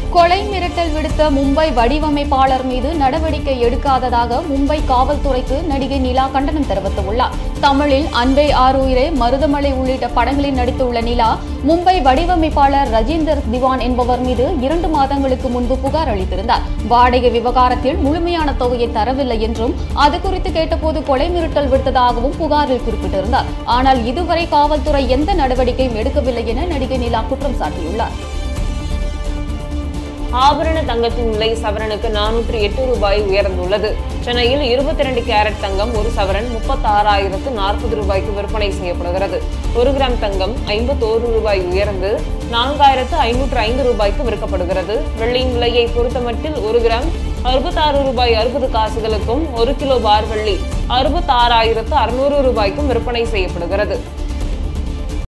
கொலை மிரட்டல் விடுத்த மும்பை வடிவமைப்பாளர் மீது நடவடிக்கை எடுக்காததாக மும்பை காவல்துறைக்கு நடிகை நிலா கண்டனம் தெரிவித்துள்ளார் தமிழில் அன்பே ஆறுயிரே மருதமலை உள்ளிட்ட படங்களில் நடித்துள்ள நிலா மும்பை வடிவமைப்பாளர் ரஜீந்தர் திவான் என்பவர் மீது இரண்டு மாதங்களுக்கு முன்பு புகார் அளித்திருந்தார் வாடகை விவகாரத்தில் முழுமையான தொகையை தரவில்லை என்றும் அது குறித்து கேட்டபோது கொலை மிரட்டல் விடுத்ததாகவும் புகாரில் குறிப்பிட்டிருந்தார் ஆனால் இதுவரை காவல்துறை எந்த நடவடிக்கையும் எடுக்கவில்லை என நடிகை நிலா குற்றம் சாட்டியுள்ளார் ஆபரண தங்கத்தின் விலை சவரனுக்கு நானூற்று எட்டு ரூபாய் உயர்ந்துள்ளது சென்னையில் இருபத்தி ரெண்டு கேரட் தங்கம் ஒரு சவரன் முப்பத்தாறாயிரத்து நாற்பது ரூபாய்க்கு விற்பனை செய்யப்படுகிறது ஒரு கிராம் தங்கம் ஐம்பத்தோரு ரூபாய் உயர்ந்து நான்காயிரத்து ஐநூற்று ஐந்து ரூபாய்க்கு விற்கப்படுகிறது வெள்ளியின் விலையை பொறுத்தமட்டில் ஒரு கிராம் அறுபத்தாறு ரூபாய் அறுபது காசுகளுக்கும் ஒரு கிலோ பார் வெள்ளி அறுபத்தாறாயிரத்து அறுநூறு ரூபாய்க்கும் விற்பனை செய்யப்படுகிறது